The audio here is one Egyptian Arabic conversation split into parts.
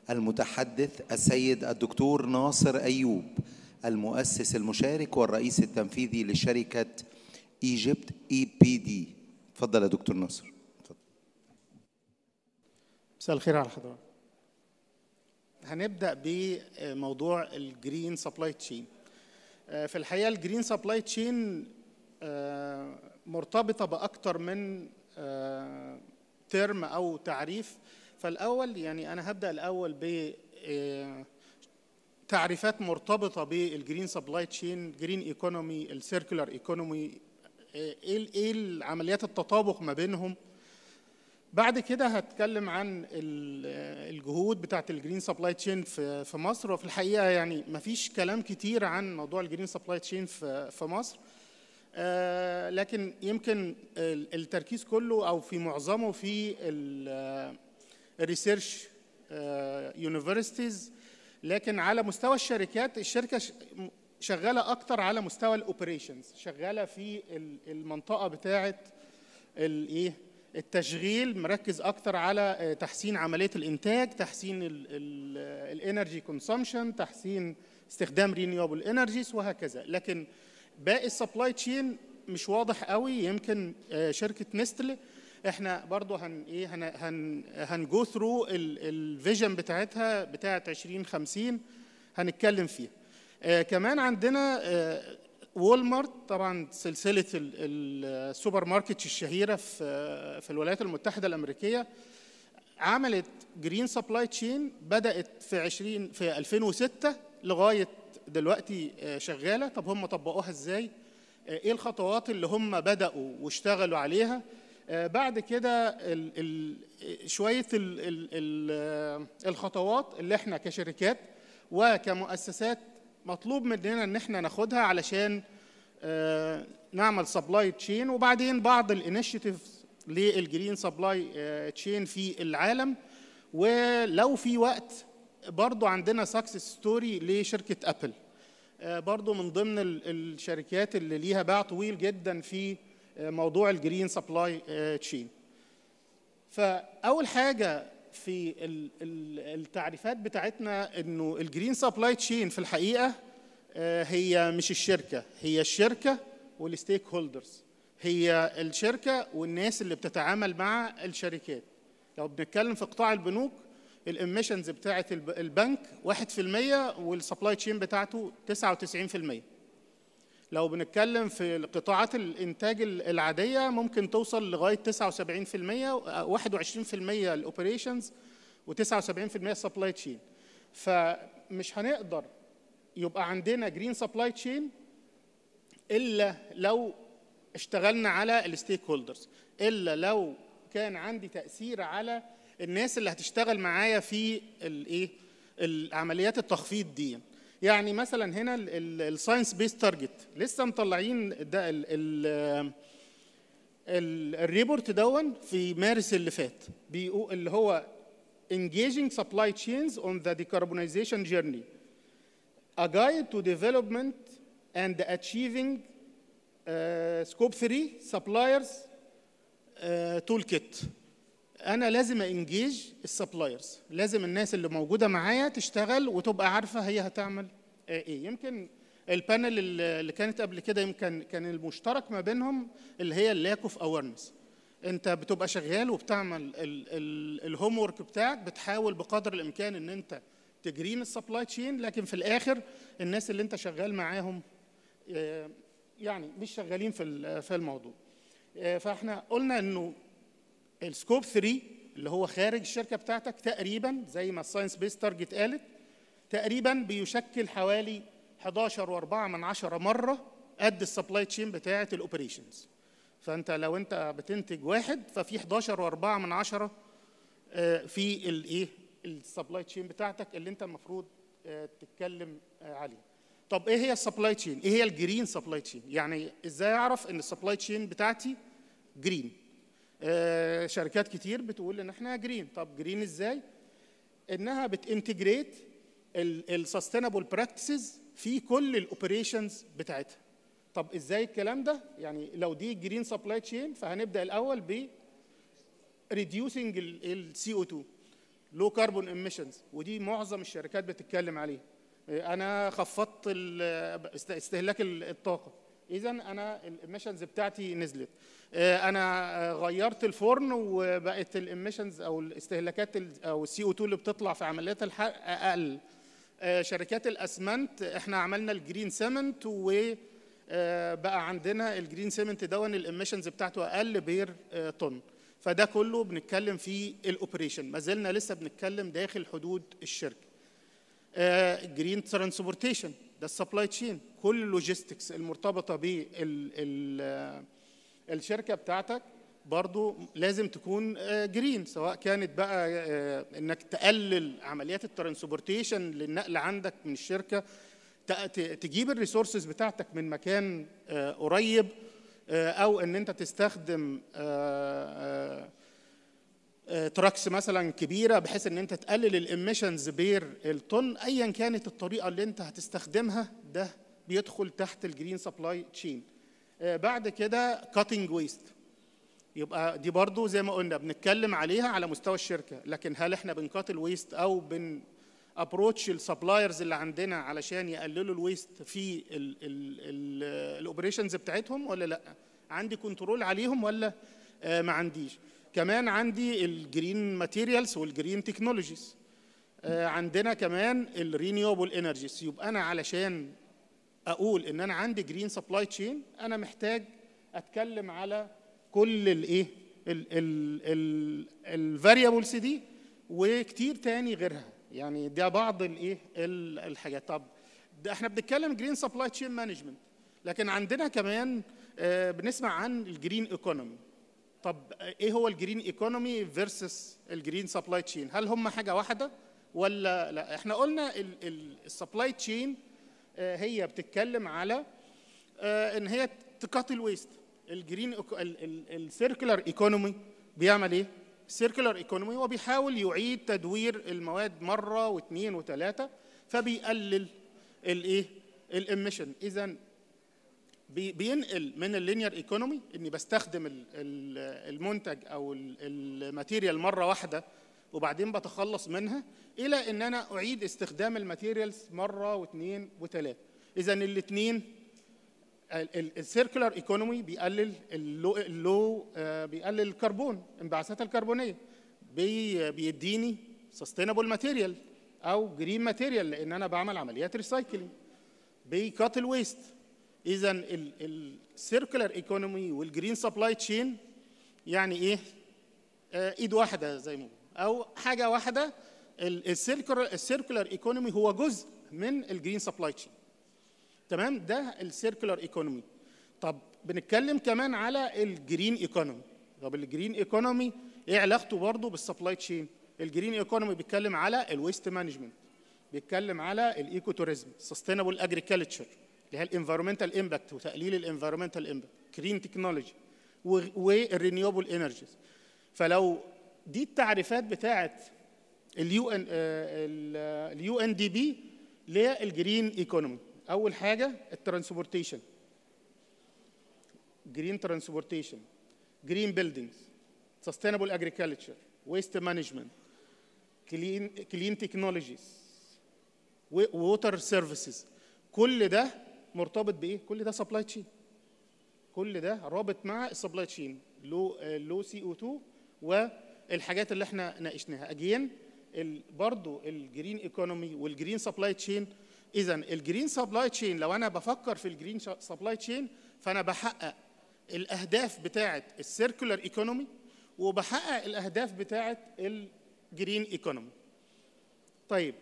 المتحدث السيد الدكتور ناصر أيوب المؤسس المشارك والرئيس التنفيذي لشركة ايجيبت اي بي دي تفضل يا دكتور ناصر تفضل. مساء الخير على حضرتك هنبدا بموضوع الجرين سبلاي تشين في الحقيقه الجرين سبلاي تشين مرتبطه باكتر من ترم او تعريف فالاول يعني انا هبدا الاول ب تعريفات مرتبطه بالجرين سبلاي تشين جرين ايكونومي السيركولار ايكونومي ايه ايه العمليات التطابق ما بينهم بعد كده هتكلم عن الجهود بتاعه الجرين سبلاي تشين في في مصر وفي الحقيقه يعني ما فيش كلام كتير عن موضوع الجرين سبلاي تشين في في مصر آه لكن يمكن التركيز كله او في معظمه في الريسيرش يونيفرسيتيز لكن على مستوى الشركات الشركه شغاله اكتر على مستوى الاوبريشنز شغاله في المنطقه بتاعه الايه التشغيل مركز اكتر على تحسين عمليه الانتاج تحسين الانرجي كونسومشن تحسين استخدام رينيوبل انرجيز وهكذا لكن باقي السبلاي تشين مش واضح قوي يمكن شركه نستل احنا برضو هن ايه هن هن هنجو ثرو الفيجن بتاعتها بتاعه 2050 هنتكلم فيها آه كمان عندنا آه وول مارت طبعا سلسله السوبر ماركت الشهيره في في الولايات المتحده الامريكيه عملت جرين سبلاي تشين بدات في 20 في 2006 لغايه دلوقتي آه شغاله طب هم طبقوها ازاي ايه الخطوات اللي هم بداوا واشتغلوا عليها بعد كده ال ال شويه ال ال الخطوات اللي احنا كشركات وكمؤسسات مطلوب مننا ان احنا ناخدها علشان نعمل سبلاي تشين وبعدين بعض الانيشيتيفز للجرين سبلاي تشين في العالم ولو في وقت برضو عندنا سكسس ستوري لشركه ابل برضو من ضمن الشركات اللي ليها باع طويل جدا في موضوع الجرين سبلاي تشين فاول حاجه في التعريفات بتاعتنا انه الجرين سبلاي تشين في الحقيقه هي مش الشركه هي الشركه والستيك هولدرز هي الشركه والناس اللي بتتعامل مع الشركات لو بنتكلم في قطاع البنوك الاميشنز بتاعه البنك 1% والسبلاي تشين بتاعته 99% لو بنتكلم في قطاعات الانتاج العاديه ممكن توصل لغايه 79% 21% الاوبريشنز و79% السبلاي تشين فمش هنقدر يبقى عندنا جرين سبلاي تشين الا لو اشتغلنا على الستيك هولدرز الا لو كان عندي تاثير على الناس اللي هتشتغل معايا في الايه العمليات التخفيض دي يعني مثلا هنا الساينس بيست تارجت لسه مطلعين ده ال ال الريبورت دون في مارس اللي فات بيقول اللي هو engaging supply chains on the decarbonization journey a guide to development and achieving uh, scope 3 suppliers uh, toolkit انا لازم انجيج السبلايرز لازم الناس اللي موجوده معايا تشتغل وتبقى عارفه هي هتعمل ايه يمكن البانل اللي كانت قبل كده يمكن كان المشترك ما بينهم اللي هي اللاك اوف اويرنس انت بتبقى شغال وبتعمل الهوم ورك بتاعك بتحاول بقدر الامكان ان انت تجرين السبلاي تشين لكن في الاخر الناس اللي انت شغال معاهم يعني مش شغالين في في الموضوع فاحنا قلنا انه السكوب 3 اللي هو خارج الشركه بتاعتك تقريبا زي ما الساينس بيس تارجت قالت تقريبا بيشكل حوالي 11 و4 من عشرة مره قد السبلاي تشين بتاعه الاوبريشنز فانت لو انت بتنتج واحد ففي 11 و4 من عشرة في الايه السبلاي تشين بتاعتك اللي انت المفروض تتكلم عليها طب ايه هي السبلاي تشين ايه هي الجرين سبلاي تشين يعني ازاي اعرف ان السبلاي تشين بتاعتي جرين آه شركات كتير بتقول ان احنا جرين طب جرين ازاي انها بتنتجريت السستينابل براكتسز في كل الاوبريشنز بتاعتها طب ازاي الكلام ده يعني لو دي جرين سبلاي تشين فهنبدا الاول ب reducing السي او 2 لو كربون ايميشنز ودي معظم الشركات بتتكلم عليها انا خفضت ال- است- استهلاك ال- الطاقه اذا انا الاميشنز بتاعتي نزلت آه، انا آه، غيرت الفرن وبقت الاميشنز او الاستهلاكات ال- او السي او 2 اللي بتطلع في عمليات الحرق اقل آه، شركات الاسمنت احنا عملنا الجرين سيمنت و آه، بقى عندنا الجرين سيمنت دون الاميشنز بتاعته اقل بير آه، طن فده كله بنتكلم في الاوبريشن ما زلنا لسه بنتكلم داخل حدود الشركه جرين ترانسبورتيشن ده السبلاي تشين كل اللوجيستكس المرتبطه بال الشركه بتاعتك برضو لازم تكون جرين سواء كانت بقى آه، انك تقلل عمليات الترانسبورتيشن للنقل عندك من الشركه ت- ت- تجيب الريسورسز بتاعتك من مكان آه، قريب آه، او ان انت تستخدم آه، آه، آه، تراكس مثلا كبيره بحيث ان انت تقلل الاميشنز بير الطن ايا كانت الطريقه اللي انت هتستخدمها ده بيدخل تحت الجرين سبلاي تشين بعد كده كاتنج ويست يبقى دي برضو زي ما قلنا بنتكلم عليها على مستوى الشركه لكن هل احنا بنقاتل ويست او بن ابروتش السبلايرز اللي عندنا علشان يقللوا الويست في الاوبريشنز بتاعتهم ولا لا عندي كنترول عليهم ولا آه، ما عنديش كمان عندي الجرين ماتيريالز والجرين تكنولوجيز عندنا كمان الرينيوبل انرجيز يبقى انا علشان اقول ان انا عندي جرين سبلاي تشين انا محتاج اتكلم على كل الايه الفاريبلز دي وكتير تاني غيرها يعني ده بعض الايه ال- الحاجات طب ده احنا بنتكلم جرين سبلاي تشين مانجمنت لكن عندنا كمان آه، بنسمع عن الجرين ايكونومي طب ايه هو الجرين ايكونومي فيرسس الجرين سبلاي تشين هل هم حاجه واحده ولا لا احنا قلنا السبلاي تشين هي بتتكلم على آه، ان هي تقاتل ويست الجرين السيركلر ايكونومي بيعمل ايه السيركلر ايكونومي هو بيحاول يعيد تدوير المواد مره واثنين وثلاثه فبيقلل الايه الاميشن اذا بي- بينقل من اللينير ايكونومي اني بستخدم ال- ال- المنتج او ال- الماتيريال مره واحده وبعدين بتخلص منها الى ان انا اعيد استخدام الماتيريالز مره واثنين وثلاثه اذا الاثنين السيركلر ايكونومي بيقلل اللو, اللو آه، بيقلل الكربون انبعاثات الكربونيه بي بيديني سستينابل ماتيريال او جرين ماتيريال لان انا بعمل عمليات ريسايكلينج بيكاتل ويست اذا السيركلر ايكونومي والجرين سبلاي تشين يعني ايه آه، ايد واحده زي ما بيقولوا. او حاجه واحده السيركلر السيركلر ايكونومي هو جزء من الجرين سبلاي تشين تمام ده السيركلر ايكونومي طب بنتكلم كمان على الجرين ايكونومي طب الجرين ايكونومي ايه علاقته برضه بالسبلاي تشين الجرين ايكونومي بيتكلم على الويست مانجمنت بيتكلم على الايكو توريزم سستينابل اجريكلتشر اللي هي الانفيرمنتال امباكت وتقليل الانفيرمنتال امباكت جرين تكنولوجي والرينيوبل انرجيز فلو دي التعريفات بتاعه اليو ان اليو ان دي بي للجرين ايكونومي اول حاجه الترانسبورتيشن جرين ترانسبورتيشن جرين بيلدينجز سستينابل اجريكلتشر ويست مانجمنت كلين كلين تكنولوجيز ووتر سيرفيسز كل ده مرتبط بايه كل ده سبلاي تشين كل ده رابط مع السبلاي تشين لو لو سي او 2 والحاجات اللي احنا ناقشناها اجين برضو الجرين ايكونومي والجرين سبلاي تشين اذا الجرين سبلاي تشين لو انا بفكر في الجرين سبلاي تشين فانا بحقق الاهداف بتاعه السيركولار ايكونومي وبحقق الاهداف بتاعه الجرين ايكونومي طيب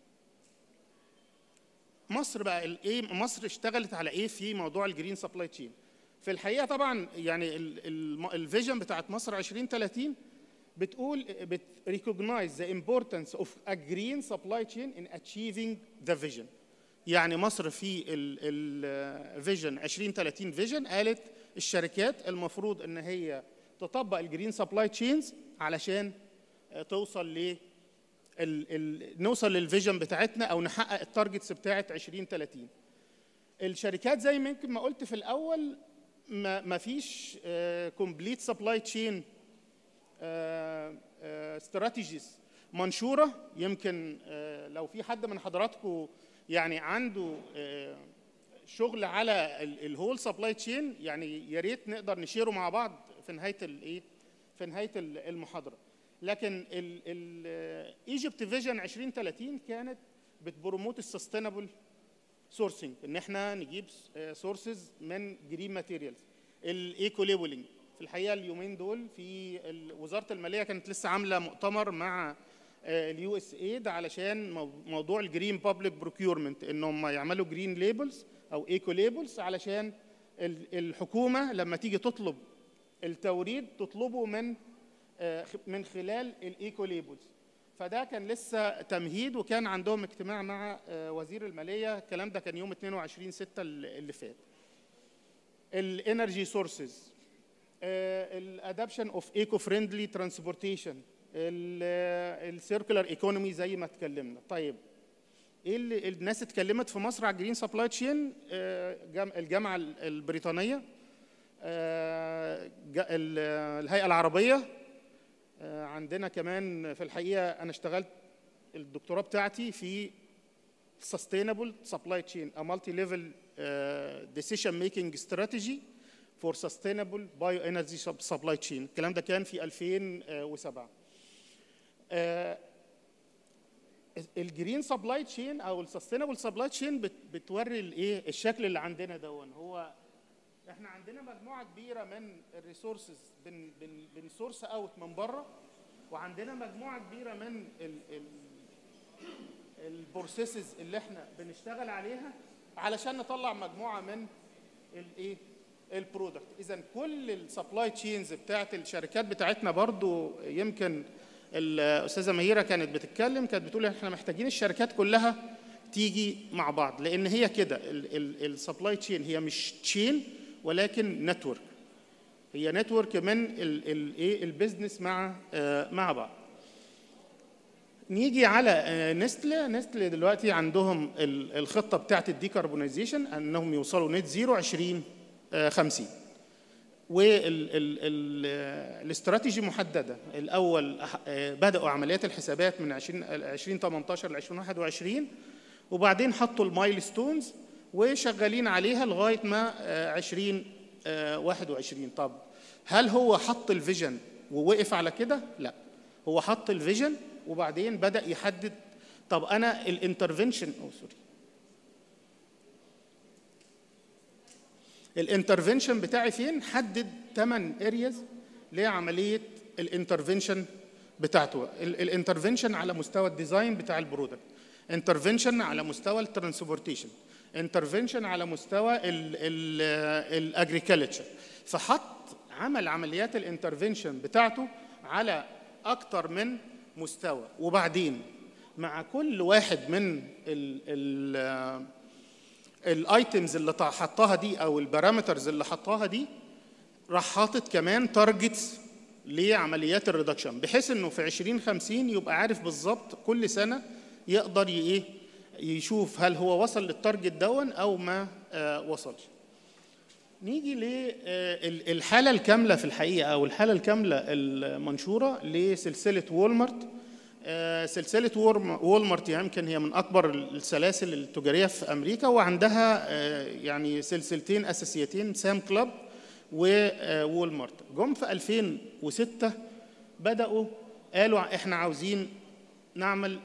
مصر بقى ايه مصر اشتغلت على ايه في موضوع الجرين سبلاي تشين في الحقيقه طبعا يعني الفيجن بتاعت مصر 2030 بتقول بتريكوجنايز ذا امبورتنس اوف ا جرين سبلاي تشين ان اتشيفينج ذا فيجن يعني مصر في الفيجن 2030 فيجن قالت الشركات المفروض ان هي تطبق الجرين سبلاي تشينز علشان توصل ل ال ال نوصل للفيجن بتاعتنا او نحقق التارجتس بتاعت 2030 الشركات زي ما يمكن ما قلت في الاول ما, ما فيش كومبليت سبلاي تشين استراتيجيز منشوره يمكن آه، لو في حد من حضراتكم يعني عنده آه، شغل على الهول سبلاي تشين يعني يا ريت نقدر نشيره مع بعض في نهايه الايه في نهايه ال- المحاضره لكن ايجيبت فيجن 2030 كانت بتبروموت السستينبل سورسنج ان احنا نجيب سورسز من جرين ماتيريالز الايكو ليبلنج في الحقيقه اليومين دول في ال- وزاره الماليه كانت لسه عامله مؤتمر مع اليو اس ايد علشان مو- موضوع الجرين بابليك بروكيورمنت ان هم يعملوا جرين ليبلز او ايكو ليبلز علشان ال- الحكومه لما تيجي تطلب التوريد تطلبه من آه، خ- من خلال الايكو ليبلز فده كان لسه تمهيد وكان عندهم اجتماع مع آه، وزير الماليه الكلام ده كان يوم 22 6 اللي فات الانرجي سورسز الادابشن اوف ايكو فريندلي ترانسبورتيشن السيركولار ايكونومي زي ما اتكلمنا طيب ايه اللي الناس اتكلمت في مصر على الجرين سبلاي تشين الجامعه ال- البريطانيه آه، جا- ال- الهيئه العربيه آه، عندنا كمان في الحقيقه انا اشتغلت الدكتوراه بتاعتي في sustainable supply chain a multi-level uh, decision making strategy for sustainable bioenergy sub- supply chain الكلام ده كان في 2007 آه، الجرين سبلاي تشين او السستينبل سبلاي تشين بتوري الايه الشكل اللي عندنا دون هو احنا عندنا مجموعه كبيره من الريسورسز بن بن بنسورس اوت من بره وعندنا مجموعه كبيره من ال ال البروسيسز اللي احنا بنشتغل عليها علشان نطلع مجموعه من الايه البرودكت اذا كل السبلاي تشينز بتاعت الشركات بتاعتنا برضو يمكن الاستاذه مهيره كانت بتتكلم كانت بتقول احنا محتاجين الشركات كلها تيجي مع بعض لان هي كده السبلاي تشين هي مش تشين ولكن نتورك هي نتورك من الايه البيزنس مع آه، مع بعض نيجي على آه، نستلة نستلة دلوقتي عندهم ال- الخطة بتاعت الديكربونيزيشن انهم يوصلوا نت زيرو 20 آه، 50 والاستراتيجي محددة الأول أح- آه، بدأوا عمليات الحسابات من 20 2018 ل 2021 وبعدين حطوا المايلستونز وشغالين عليها لغاية ما آه، 2021 طب هل هو حط الفيجن ووقف على كده؟ لا هو حط الفيجن وبعدين بدأ يحدد طب أنا الانترفنشن أو سوري الانترفنشن بتاعي فين حدد 8 ارياز لعمليه الانترفنشن بتاعته الانترفنشن على مستوى الديزاين بتاع البرودكت انترفنشن على مستوى الترانسبورتيشن انترفنشن على مستوى الاجريكلتشر فحط عمل عمليات الانترفنشن بتاعته على اكتر من مستوى وبعدين مع كل واحد من ال ال الايتمز اللي طا- حطها دي او البارامترز اللي حطها دي راح حاطط كمان تارجتس لعمليات الريدكشن بحيث انه في 2050 يبقى عارف بالظبط كل سنه يقدر ي- ايه يشوف هل هو وصل للتارجت دون او ما آه وصلش نيجي للحاله الكامله في الحقيقه او الحاله الكامله المنشوره لسلسله وولمارت آه، سلسله وورم- وولمارت يمكن هي من اكبر السلاسل التجاريه في امريكا وعندها آه، يعني سلسلتين اساسيتين سام كلاب ووولمارت جم في 2006 بداوا قالوا احنا عاوزين نعمل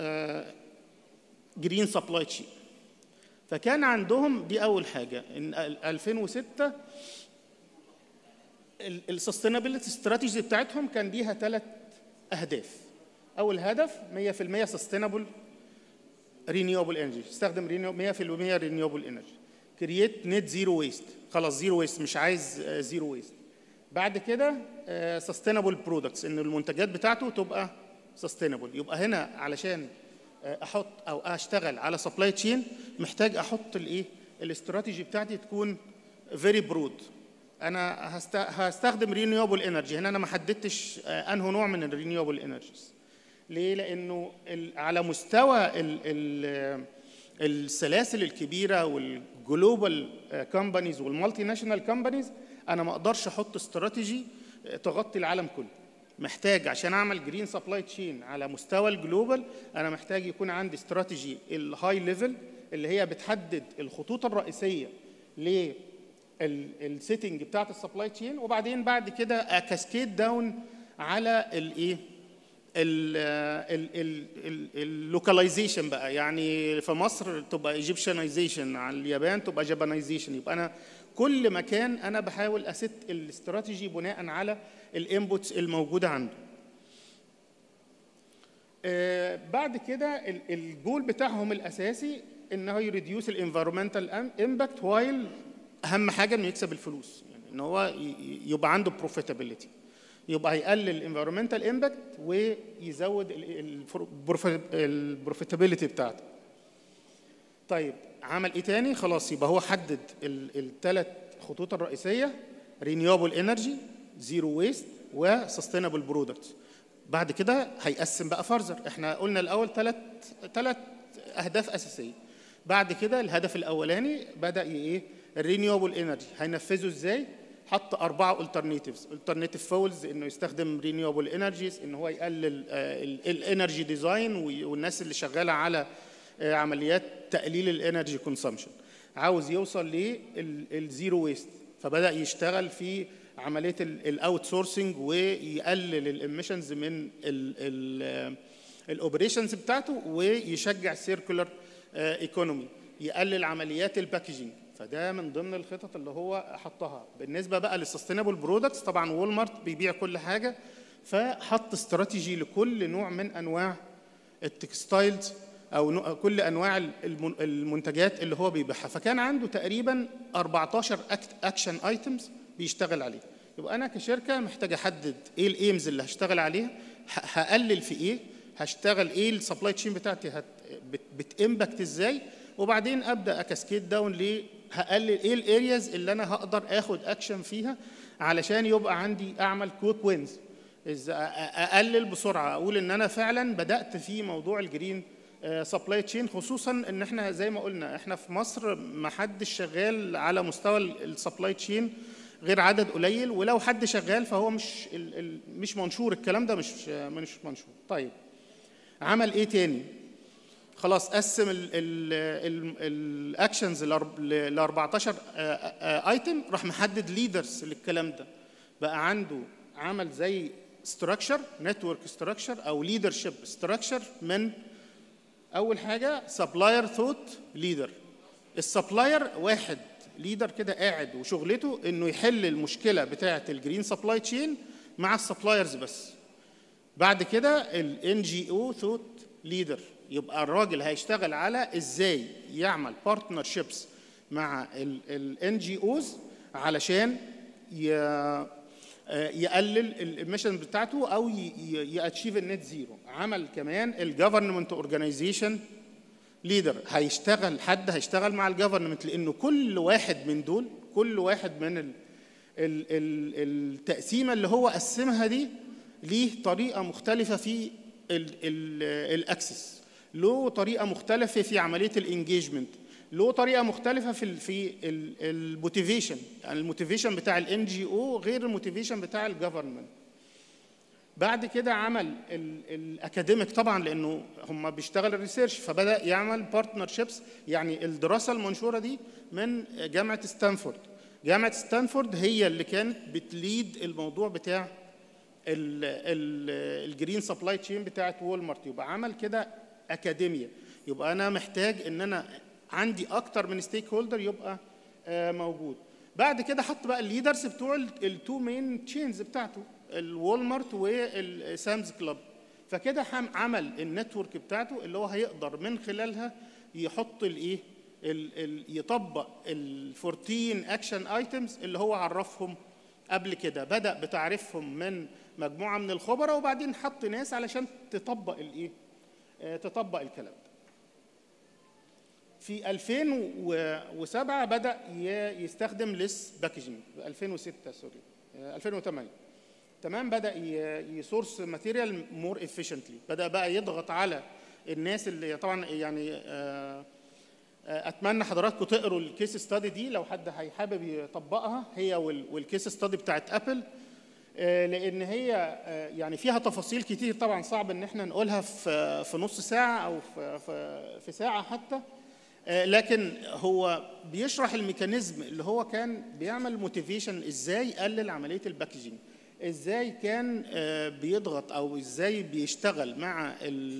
جرين سبلاي تشين فكان عندهم دي اول حاجه ان ال- 2006 السستينابيلتي استراتيجي بتاعتهم كان ليها ثلاث اهداف اول هدف 100% سستينابل رينيوبل انرجي استخدم رينيو- 100% رينيوبل انرجي كرييت نت زيرو ويست خلاص زيرو ويست مش عايز زيرو ويست بعد كده سستينابل برودكتس ان المنتجات بتاعته تبقى سستينابل يبقى هنا علشان آه، احط او اشتغل على سبلاي تشين محتاج احط الايه الاستراتيجي بتاعتي تكون فيري برود انا هست- هستخدم رينيوبل انرجي هنا انا ما حددتش آه، انه نوع من الرينيوبل انرجيز ليه لانه ال- على مستوى ال ال السلاسل الكبيره والجلوبال كومبانيز والمالتي ناشونال كومبانيز انا ما اقدرش احط استراتيجي تغطي العالم كله محتاج عشان اعمل جرين سبلاي تشين على مستوى الجلوبال انا محتاج يكون عندي استراتيجي الهاي ليفل اللي هي بتحدد الخطوط الرئيسيه للسيتنج بتاعت السبلاي تشين وبعدين بعد كده اكاسكيد داون على الايه اللوكاليزيشن بقى يعني في مصر تبقى ايجيبشنايزيشن على اليابان تبقى جابانيزيشن يبقى انا كل مكان انا بحاول اسيت الاستراتيجي بناء على الانبوتس الموجوده عنده آه، بعد كده ال- الجول بتاعهم الاساسي انه يريديوس الانفيرمنتال امباكت وايل اهم حاجه انه يكسب الفلوس يعني ان هو ي- ي- يبقى عنده بروفيتابيلتي يبقى هيقلل الانفيرمنتال امباكت ويزود البروفيتابيلتي بتاعته طيب عمل ايه تاني خلاص يبقى هو حدد الثلاث خطوط الرئيسيه رينيوبل انرجي زيرو ويست وسستينبل برودكتس بعد كده هيقسم بقى فرزر احنا قلنا الاول ثلاث ثلاث اهداف اساسيه بعد كده الهدف الاولاني بدا ي- ايه الرينيوبل انرجي هينفذه ازاي حط اربعه الترناتيفز الترناتيف فولز انه يستخدم رينيوبل انرجيز ان هو يقلل الانرجي ديزاين والناس اللي شغاله على آه، عمليات تقليل الانرجي كونسامشن عاوز يوصل للزيرو ويست فبدا يشتغل في عمليه الاوت سورسنج ويقلل الاميشنز من الاوبريشنز بتاعته ويشجع سيركولر ايكونومي يقلل عمليات الباكجينج فده من ضمن الخطط اللي هو حطها بالنسبه بقى للسستينبل برودكتس طبعا وول مارت بيبيع كل حاجه فحط استراتيجي لكل نوع من انواع التكستايلز او نوع- كل انواع الم- المنتجات اللي هو بيبيعها فكان عنده تقريبا 14 اكشن ايتمز بيشتغل عليه يبقى انا كشركه محتاج احدد ايه الايمز اللي هشتغل عليها ه- هقلل في ايه هشتغل ايه السبلاي تشين بتاعتي هت بت- بتامباكت ازاي وبعدين ابدا اكاسكيد داون ليه هقلل ايه الارياز اللي انا هقدر اخد اكشن فيها علشان يبقى عندي اعمل كويك وينز إز- أ- أ- اقلل بسرعه اقول ان انا فعلا بدات في موضوع الجرين سبلاي تشين خصوصا ان احنا زي ما قلنا احنا في مصر ما حدش شغال على مستوى السبلاي تشين غير عدد قليل ولو حد شغال فهو مش ال- ال- مش منشور الكلام ده مش مش منشور طيب عمل ايه تاني خلاص قسم الاكشنز ل 14 ايتم راح محدد ليدرز للكلام ده بقى عنده عمل زي ستراكشر نتورك ستراكشر او ليدرشيب ستراكشر من اول حاجه سبلاير ثوت ليدر السبلاير واحد ليدر كده قاعد وشغلته انه يحل المشكله بتاعه الجرين سبلاي تشين مع السبلايرز بس بعد كده الان جي او ثوت ليدر يبقى الراجل هيشتغل على ازاي يعمل بارتنرشيبس مع الان جي اوز علشان ي- آه، يقلل الاميشن بتاعته او ياتشيف النت زيرو عمل كمان الجفرمنت اورجانيزيشن ليدر هيشتغل حد هيشتغل مع الجفرمنت لانه كل واحد من دول كل واحد من ال ال ال التقسيمه اللي هو قسمها دي ليه طريقه مختلفه في الاكسس له طريقه مختلفه في عمليه الانجيجمنت له طريقه مختلفه في ال في الموتيفيشن يعني الموتيفيشن بتاع الان جي او غير الموتيفيشن بتاع الجفرمنت بعد كده عمل الاكاديميك طبعا لانه هم بيشتغل الريسيرش فبدا يعمل بارتنرشيبس يعني الدراسه المنشوره دي من جامعه ستانفورد جامعه ستانفورد هي اللي كانت بتليد الموضوع بتاع الجرين سبلاي تشين بتاعت وول مارت يبقى عمل كده اكاديميا يبقى انا محتاج ان انا عندي اكتر من ستيك هولدر يبقى آه، موجود بعد كده حط بقى الليدرز بتوع التو مين تشينز بتاعته الوالمارت والسامز كلاب فكده حم- عمل النتورك بتاعته اللي هو هيقدر من خلالها يحط الايه ال- ال- يطبق ال 14 اكشن ايتمز اللي هو عرفهم قبل كده بدا بتعريفهم من مجموعه من الخبراء وبعدين حط ناس علشان تطبق الايه آه، تطبق الكلام ده في 2007 بدا ي- يستخدم ليس باكجينج 2006 سوري آه، 2008 تمام بدا يسورس ماتيريال مور افيشنتلي بدا بقى يضغط على الناس اللي طبعا يعني آه، آه، اتمنى حضراتكم تقروا الكيس ستادي دي لو حد هي- حابب يطبقها هي والكيس ستادي بتاعت ابل آه، لان هي آه، يعني فيها تفاصيل كتير طبعا صعب ان احنا نقولها في في نص ساعه او في في, في ساعه حتى آه، لكن هو بيشرح الميكانيزم اللي هو كان بيعمل موتيفيشن ازاي يقلل عمليه الباكجينج ازاي كان آه، بيضغط او ازاي بيشتغل مع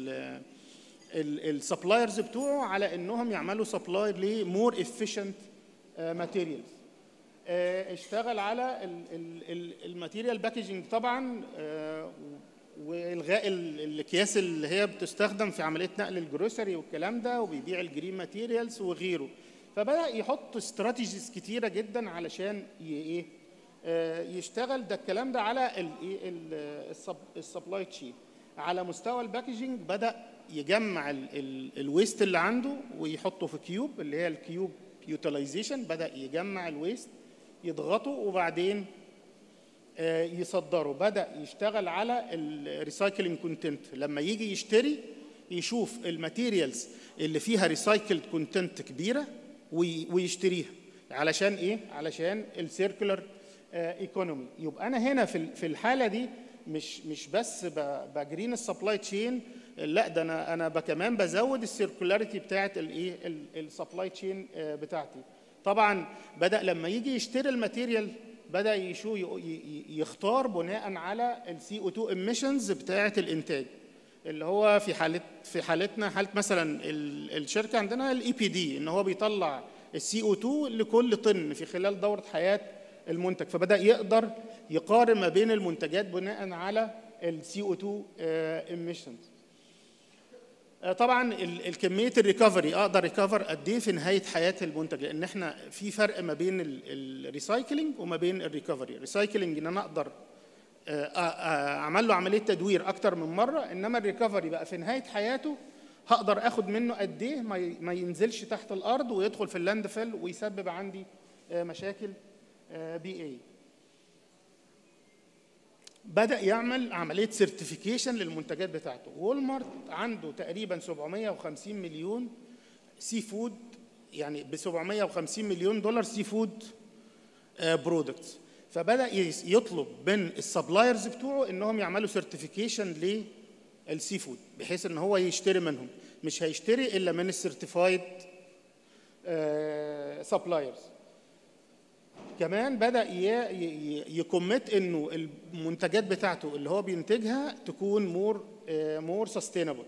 السبلايرز بتوعه على انهم يعملوا سبلاي لمور افيشنت ماتيريالز اشتغل على الماتيريال باكجينج طبعا آه، والغاء ال- الاكياس اللي هي بتستخدم في عمليه نقل الجروسري والكلام ده وبيبيع الجرين ماتيريالز وغيره فبدا يحط استراتيجيز كتيره جدا علشان ي- ايه آه، يشتغل ده الكلام ده على السبلاي تشين على مستوى الباكجينج بدا يجمع الويست اللي عنده ويحطه في كيوب اللي هي الكيوب يوتيلايزيشن بدا يجمع الويست يضغطه وبعدين آه، يصدره بدا يشتغل على الريسايكلينج كونتنت لما يجي يشتري يشوف الماتيريالز اللي فيها ريسايكلد كونتنت كبيره وي- ويشتريها علشان ايه علشان السيركولر ايكونومي يبقى انا هنا في ال- في الحاله دي مش مش بس ب- بجرين السبلاي تشين لا ده انا انا ب- كمان بزود السيركولاريتي بتاعت الايه السبلاي تشين بتاعتي طبعا بدا لما يجي يشتري الماتيريال بدا يشو ي- ي- يختار بناء على السي او 2 ايميشنز بتاعه الانتاج اللي هو في حاله في حالتنا حاله مثلا ال- الشركه عندنا الاي بي دي ان هو بيطلع السي او 2 لكل طن في خلال دوره حياه المنتج فبدا يقدر يقارن ما بين المنتجات بناء على السي او 2 ايميشنز طبعا ال- الكميه الريكفري اقدر ريكفر قد ايه في نهايه حياه المنتج لان احنا في فرق ما بين الريسايكلينج وما بين الريكفري الريسايكلينج ان انا اقدر آه، آه، آه، اعمل له عمليه تدوير اكتر من مره انما الريكفري بقى في نهايه حياته هقدر اخد منه قد ايه ما ي- ما ينزلش تحت الارض ويدخل في اللاند فيل ويسبب عندي آه، مشاكل آه، بيئيه بدا يعمل عمليه سيرتيفيكيشن للمنتجات بتاعته وولمارت عنده تقريبا 750 مليون سي فود يعني ب 750 مليون دولار سي فود برودكتس فبدا يس- يطلب من السبلايرز بتوعه انهم يعملوا سيرتيفيكيشن للسي فود بحيث ان هو يشتري منهم مش هيشتري الا من السيرتيفايد سبلايرز كمان بدا ي- ي- يكمت انه المنتجات بتاعته اللي هو بينتجها تكون مور مور سستينبل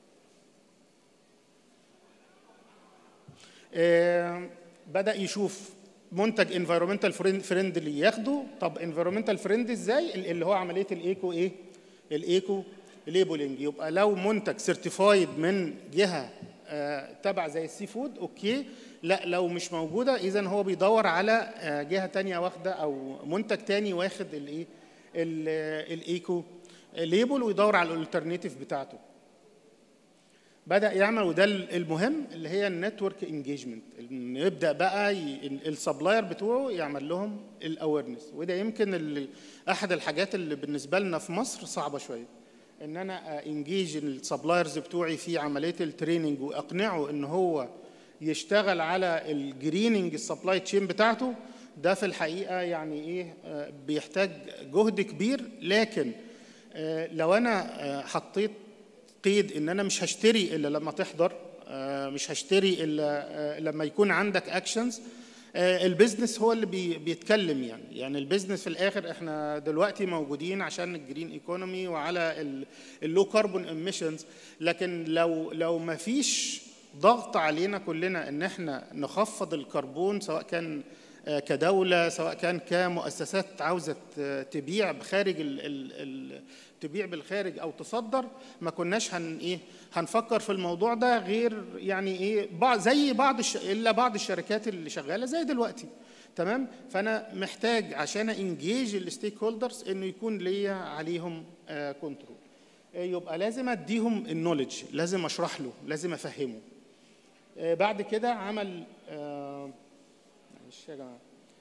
بدا يشوف منتج انفيرومنتال فريندلي ياخده طب انفيرومنتال فريند ازاي اللي هو عمليه الايكو ايه الايكو ليبلنج يبقى لو منتج سيرتيفايد من جهه آه، تبع زي السي فود اوكي لا لو مش موجوده اذا هو بيدور على آه، جهه تانية واخده او منتج تاني واخد الايه ال- الايكو ليبل ويدور على الالترناتيف بتاعته بدا يعمل وده المهم اللي هي النتورك انجيجمنت يبدا بقى السبلاير بتوعه يعمل لهم الاويرنس وده يمكن اللي احد الحاجات اللي بالنسبه لنا في مصر صعبه شويه ان انا انجيج السبلايرز بتوعي في عمليه التريننج واقنعه ان هو يشتغل على الجريننج السبلاي تشين بتاعته ده في الحقيقه يعني ايه آه، بيحتاج جهد كبير لكن آه، لو انا آه، حطيت قيد ان انا مش هشتري الا لما تحضر آه، مش هشتري الا آه، لما يكون عندك اكشنز البيزنس هو اللي بي- بيتكلم يعني يعني البيزنس في الاخر احنا دلوقتي موجودين عشان الجرين ايكونومي وعلى اللو كاربون اميشنز لكن لو لو ما فيش ضغط علينا كلنا ان احنا نخفض الكربون سواء كان آه، كدوله سواء كان كمؤسسات عاوزه ت- تبيع بخارج ال ال ال تبيع بالخارج او تصدر ما كناش هن ايه هنفكر في الموضوع ده غير يعني ايه بعض زي بعض الش... الا بعض الشركات اللي شغاله زي دلوقتي تمام فانا محتاج عشان انجيج الستيك هولدرز انه يكون ليا عليهم كنترول يبقى لازم اديهم النولج لازم اشرح له لازم افهمه آه، بعد كده عمل آه، معلش يا جماعه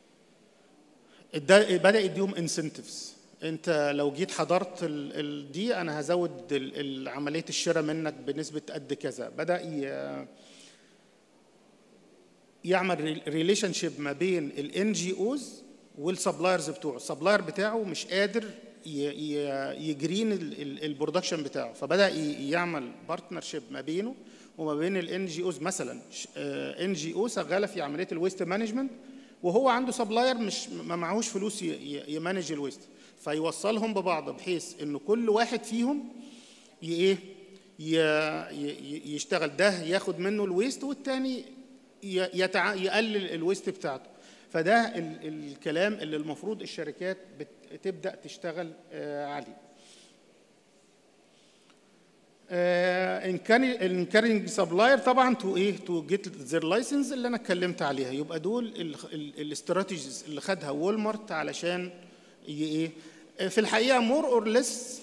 إدا- بدا يديهم انسنتيفز انت لو جيت حضرت ال ال دي انا هزود ال- ال- عمليه الشراء منك بنسبه قد كذا بدا ي- يعمل ريليشن شيب ما بين الان جي اوز والسبلايرز بتوعه السبلاير بتاعه مش قادر ي- ي- يجرين ال- ال- البرودكشن بتاعه فبدا ي- يعمل بارتنرشيب ما بينه وما بين الان جي اوز مثلا ان جي او شغاله في عمليه الويست مانجمنت وهو عنده سبلاير مش ما معهوش فلوس ي- ي- يمانج الويست فيوصلهم ببعض بحيث ان كل واحد فيهم ي- ايه ي- ي- يشتغل ده ياخد منه الويست والتاني ي- يتع... يقلل الويست بتاعته فده ال... الكلام اللي المفروض الشركات بت... تبدا تشتغل آه، عليه انكارنج سبلاير طبعا تو ايه تو جيت ذير لايسنس اللي انا اتكلمت عليها يبقى دول الاستراتيجيز اللي خدها وولمارت علشان ي- ايه آه، في الحقيقه مور اور ليس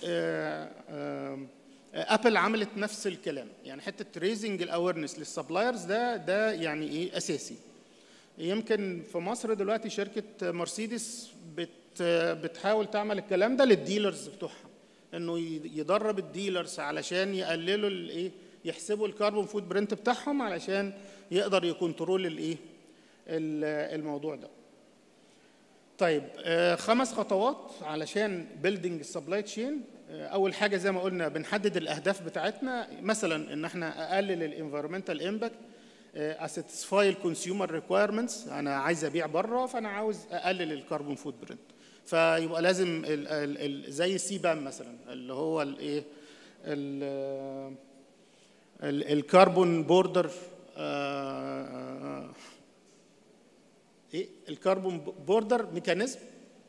ابل عملت نفس الكلام يعني حته ريزنج الاويرنس للسبلايرز ده ده يعني ايه اساسي يمكن في مصر دلوقتي شركه مرسيدس بت بتحاول تعمل الكلام ده للديلرز بتوعها انه ي- يدرب الديلرز علشان يقللوا الايه يحسبوا الكربون فوت برنت بتاعهم علشان يقدر يكنترول الايه ال- الموضوع ده طيب آه، خمس خطوات علشان بيلدينج السبلاي تشين اول حاجه زي ما قلنا بنحدد الاهداف بتاعتنا مثلا ان احنا اقلل الانفيرمنتال امباكت اساتسفاي الكونسيومر ريكويرمنتس انا عايز ابيع بره فانا عاوز اقلل الكربون فوت برنت فيبقى لازم ال ال ال زي السي بام مثلا اللي هو الايه الكربون بوردر ايه الكربون بوردر ميكانيزم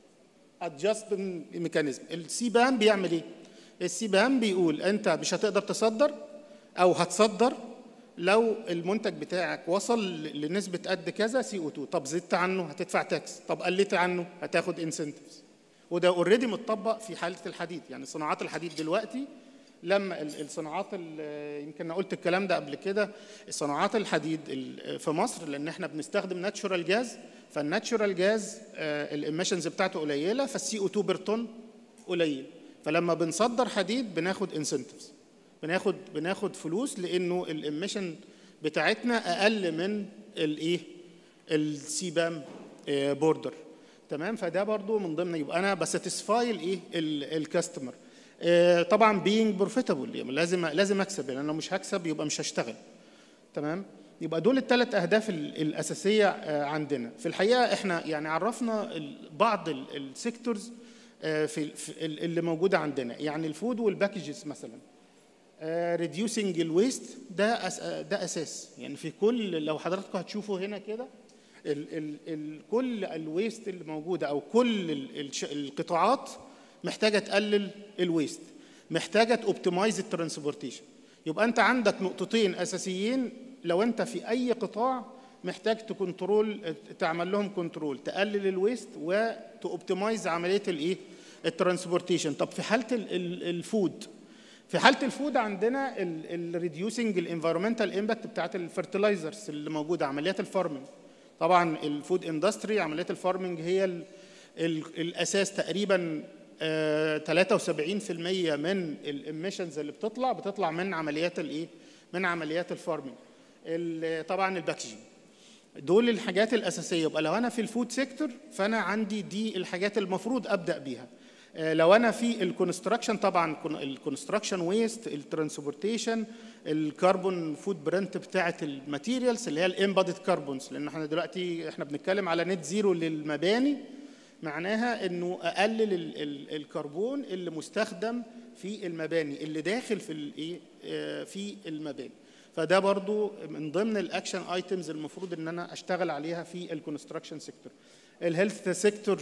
ادجستمنت ميكانيزم السي بام بيعمل ايه السي بام بيقول انت مش هتقدر تصدر او هتصدر لو المنتج بتاعك وصل لنسبه قد كذا سي او 2 طب زدت عنه هتدفع تاكس طب قلت عنه هتاخد انسنتفز وده اوريدي متطبق في حاله الحديد يعني صناعات الحديد دلوقتي لما ال- الصناعات ال- يمكن انا قلت الكلام ده قبل كده صناعات الحديد ال- في مصر لان احنا بنستخدم ناتشورال جاز فالناتشورال جاز الاميشنز بتاعته قليله فالسي او 2 بير طن قليل فلما بنصدر حديد بناخد انسنتفز بناخد بناخد فلوس لانه الاميشن بتاعتنا اقل من الايه السي بام بوردر تمام فده برضو من ضمن يبقى انا بساتسفاي الايه الكاستمر طبعا بينج بروفيتابل يعني لازم لازم اكسب يعني انا لو مش هكسب يبقى مش هشتغل تمام يبقى دول الثلاث اهداف ال- الاساسيه آه، عندنا في الحقيقه احنا يعني عرفنا ال- بعض السيكتورز في في ال- اللي موجوده عندنا يعني الفود والباكجز مثلا ريديوسنج الويست ده أس ده اساس يعني في كل لو حضراتكم هتشوفوا هنا كده ال ال ال كل الويست اللي موجوده او كل ال الش- القطاعات محتاجه تقلل الويست محتاجه توبتمايز الترانسبورتيشن يبقى انت عندك نقطتين اساسيين لو انت في اي قطاع محتاج تكنترول تعمل لهم كنترول تقلل الويست وتوبتمايز عمليه الايه الترانسبورتيشن طب في حاله ال- ال- الفود في حاله الفود عندنا الريديوسنج الانفيرمنتال امباكت بتاعت الفيرتلايزرز اللي موجوده عمليات الفارمنج طبعا الفود اندستري عمليات الفارمنج هي ال ال الاساس تقريبا آه، 73% من الاميشنز اللي بتطلع بتطلع من عمليات الايه من عمليات الفارمنج ال- طبعا الباكجينج دول الحاجات الاساسيه يبقى لو انا في الفود سيكتور فانا عندي دي الحاجات المفروض ابدا بيها آه، لو انا في الكونستراكشن طبعا الكونستراكشن ويست الترانسبورتيشن الكربون فود برنت بتاعه الماتيريالز اللي هي الامبادد كربونز لان احنا دلوقتي احنا بنتكلم على نت زيرو للمباني معناها انه اقلل ال- ال- الكربون اللي مستخدم في المباني اللي داخل في الايه آه، في المباني فده برضو من ضمن الاكشن ايتمز المفروض ان انا اشتغل عليها في الكونستراكشن سيكتور الهيلث سيكتور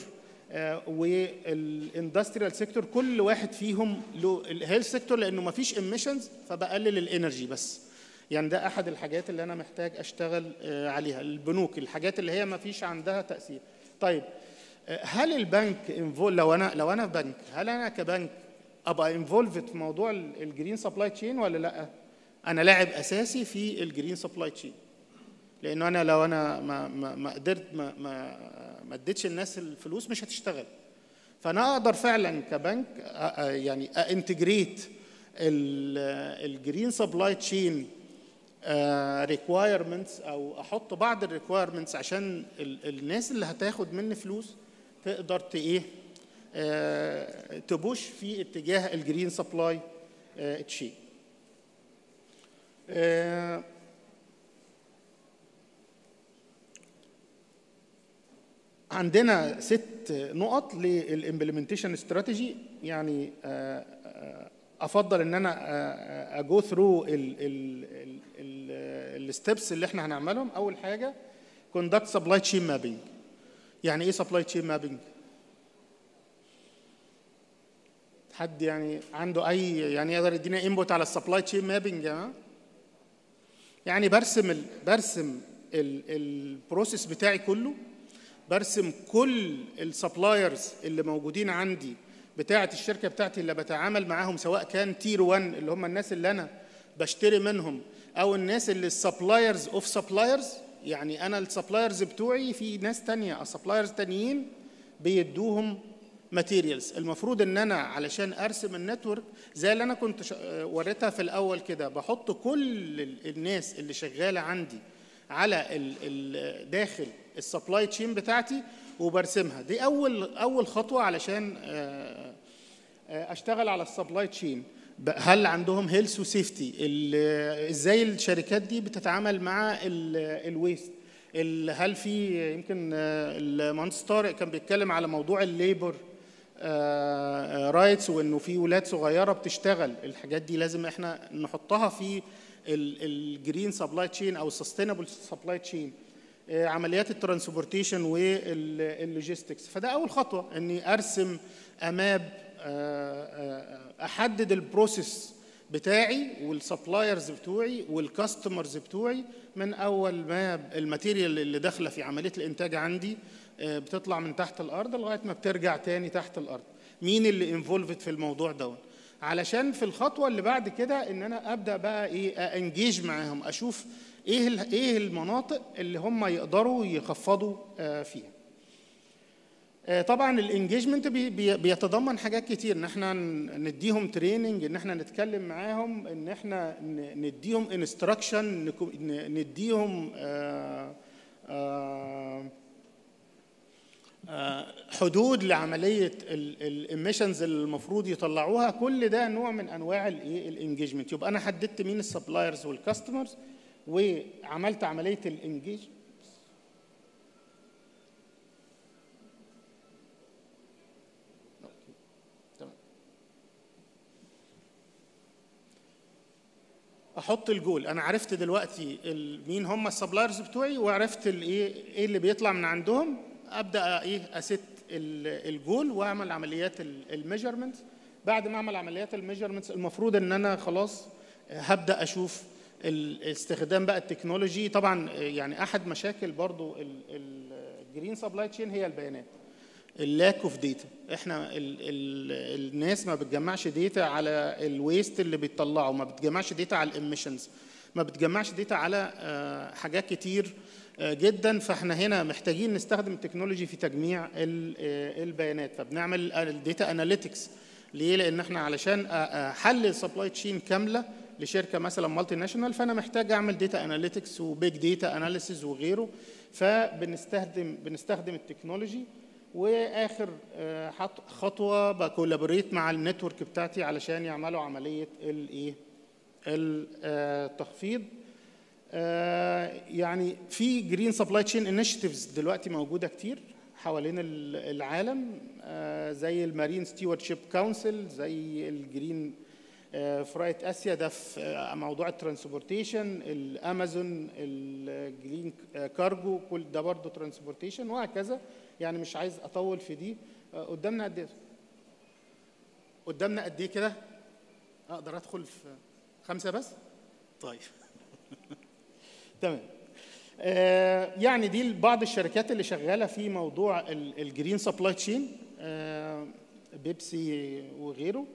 والاندستريال سيكتور كل واحد فيهم له الهيلث سيكتور لانه ما فيش ايميشنز فبقلل الانرجي بس يعني ده احد الحاجات اللي انا محتاج اشتغل آه، عليها البنوك الحاجات اللي هي ما فيش عندها تاثير طيب آه، هل البنك انفول لو انا لو انا في بنك هل انا كبنك ابقى انفولفد في موضوع الجرين سبلاي تشين ولا لا انا لاعب اساسي في الجرين سبلاي تشين لانه انا لو انا ما ما ما قدرت ما ما ما اديتش الناس الفلوس مش هتشتغل فانا اقدر فعلا كبنك أ- أ- يعني انتجريت الجرين سبلاي تشين ريكوايرمنتس او احط بعض الريكوايرمنتس عشان ال- الناس اللي هتاخد مني فلوس تقدر ت ايه آه، تبوش في اتجاه الجرين سبلاي تشين عندنا ست نقط للامبلمنتيشن استراتيجي يعني آه، آه، افضل ان انا اجو ثرو الستبس اللي احنا هنعملهم اول حاجه كوندكت سبلاي تشين مابينج يعني ايه سبلاي تشين مابينج حد يعني عنده اي يعني يقدر يدينا انبوت على السبلاي تشين مابينج يا يعني برسم ال برسم البروسيس بتاعي كله برسم كل السبلايرز اللي موجودين عندي بتاعه الشركه بتاعتي اللي بتعامل معاهم سواء كان تير 1 اللي هم الناس اللي انا بشتري منهم او الناس اللي السبلايرز اوف سبلايرز يعني انا السبلايرز بتوعي في ناس تانية سبلايرز تانيين بيدوهم ماتيريالز المفروض ان انا علشان ارسم النتورك زي اللي انا كنت ش- وريتها في الاول كده بحط كل ال- الناس اللي شغاله عندي على ال ال داخل السبلاي تشين بتاعتي وبرسمها دي اول اول خطوه علشان آه، آه، اشتغل على السبلاي تشين هل عندهم هيلث وسيفتي ازاي الشركات دي بتتعامل مع الويست هل في يمكن آه، المهندس طارق كان بيتكلم على موضوع الليبر رايتس وانه في ولاد صغيره بتشتغل الحاجات دي لازم احنا نحطها في الجرين سبلاي تشين او السستينبل سبلاي تشين عمليات الترانسبورتيشن واللوجيستكس فده اول خطوه اني ارسم اماب آه، آه، احدد البروسيس بتاعي والسبلايرز بتوعي والكاستمرز بتوعي من اول ما الماتيريال اللي داخله في عمليه الانتاج عندي آه، بتطلع من تحت الارض لغايه ما بترجع تاني تحت الارض مين اللي انفولفد في الموضوع دوت علشان في الخطوه اللي بعد كده ان انا ابدا بقى ايه انجيج معاهم اشوف ايه ال- ايه المناطق اللي هم يقدروا يخفضوا آه، فيها آه، طبعا الانجيجمنت بي بي بيتضمن حاجات كتير ان احنا ن- نديهم تريننج ان احنا نتكلم معاهم ان احنا ن- نديهم انستراكشن نديهم آه، آه، آه، حدود لعمليه الاميشنز اللي المفروض يطلعوها كل ده نوع من انواع الايه الانجيجمنت يبقى انا حددت مين السبلايرز والكاستمرز وعملت عمليه الانجيج تمام. احط الجول انا عرفت دلوقتي ال- مين هم السبلايرز بتوعي وعرفت الايه ايه اللي بيطلع من عندهم ابدا ايه اسيت ال- الجول واعمل عمليات الميجرمنت بعد ما اعمل عمليات الميجرمنتس المفروض ان انا خلاص هبدا اشوف الاستخدام بقى التكنولوجي طبعا يعني احد مشاكل برضو الجرين سبلاي تشين هي البيانات اللاك اوف داتا احنا ال ال الناس ما بتجمعش داتا على الويست اللي بتطلعه ما بتجمعش داتا على الاميشنز ما بتجمعش داتا على آه، حاجات كتير آه، جدا فاحنا هنا محتاجين نستخدم التكنولوجي في تجميع ال- آه، البيانات فبنعمل الداتا اناليتكس ليه لان احنا علشان أ- احلل سبلاي تشين كامله لشركه مثلا مالتي ناشونال فانا محتاج اعمل داتا اناليتكس وبيج داتا اناليسيز وغيره فبنستخدم بنستخدم التكنولوجي واخر آه، حط- خطوه بكولابوريت مع النتورك بتاعتي علشان يعملوا عمليه الايه التخفيض آه، يعني في جرين سبلاي تشين انيشيتيفز دلوقتي موجوده كتير حوالين ال- العالم آه، زي المارين ستيوردشيب كونسل زي الجرين فرايت اسيا ده في آه، موضوع الترانسبورتيشن الامازون الجرين كارجو كل ده برضه ترانسبورتيشن وهكذا يعني مش عايز اطول في دي آه، قدامنا قد ايه قدامنا قد ايه كده اقدر ادخل في خمسه بس طيب تمام آه، يعني دي بعض الشركات اللي شغاله في موضوع ال- الجرين سبلاي تشين آه، بيبسي وغيره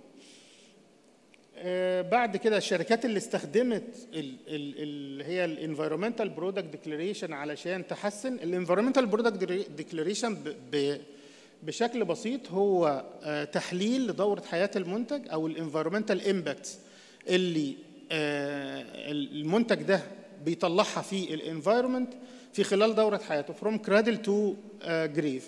آه، بعد كده الشركات اللي استخدمت ال- ال- اللي هي الانفيرومنتال برودكت ديكلاريشن علشان تحسن الانفيرومنتال برودكت ديكلاريشن بشكل بسيط هو آه، تحليل لدوره حياه المنتج او الانفيرومنتال امباكتس اللي آه، المنتج ده بيطلعها في الانفايرمنت في خلال دوره حياته فروم كرادل تو جريف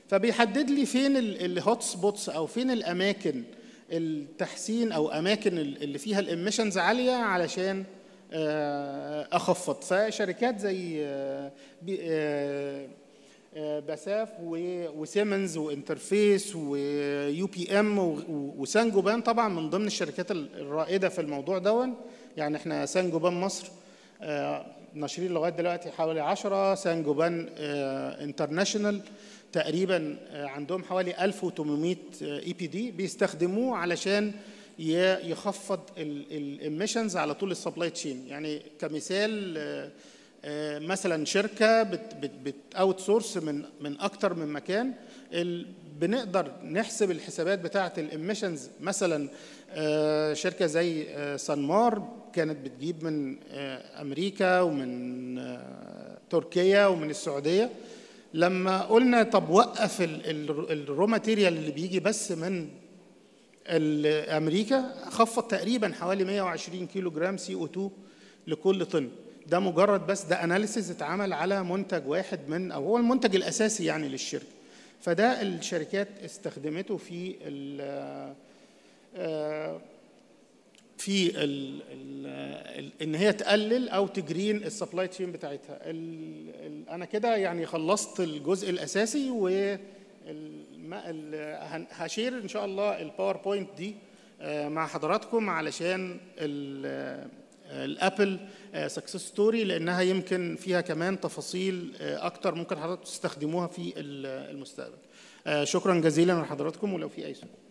فبيحدد لي فين الهوت سبوتس او فين الاماكن التحسين او اماكن اللي فيها الاميشنز عاليه علشان آه، اخفض فشركات زي آه، بي- آه، آه، باساف و- وسيمنز وانترفيس ويو بي ام وسانجوبان طبعا من ضمن الشركات ال- الرائده في الموضوع دون يعني احنا سانجوبان مصر آه، ناشرين لغايه دلوقتي حوالي 10 سانجوبان آه، انترناشونال تقريبا آه، عندهم حوالي 1800 اي بي دي بيستخدموه علشان ي- يخفض الاميشنز على طول السبلاي تشين يعني كمثال آه، آه، مثلا شركه بت بت بت اوت سورس من من اكتر من مكان ال- بنقدر نحسب الحسابات بتاعه الاميشنز مثلا آه، شركه زي آه، سانمار كانت بتجيب من آه، امريكا ومن آه، تركيا ومن السعوديه لما قلنا طب وقف الرو ماتيريال اللي بيجي بس من ال- امريكا خفض تقريبا حوالي 120 كيلو جرام سي او 2 لكل طن ده مجرد بس ده اناليسيز اتعمل على منتج واحد من او هو المنتج الاساسي يعني للشركه فده الشركات استخدمته في ال آه، في ال ال ال ان هي تقلل او تجرين السبلاي تشين بتاعتها ال ال انا كده يعني خلصت الجزء الاساسي و الم- ال- هن- هشير ان شاء الله الباوربوينت دي آه، مع حضراتكم علشان ال- الابل سكسس ستوري لانها يمكن فيها كمان تفاصيل آه، اكتر ممكن حضراتكم تستخدموها في ال- المستقبل آه، شكرا جزيلا لحضراتكم ولو في اي سؤال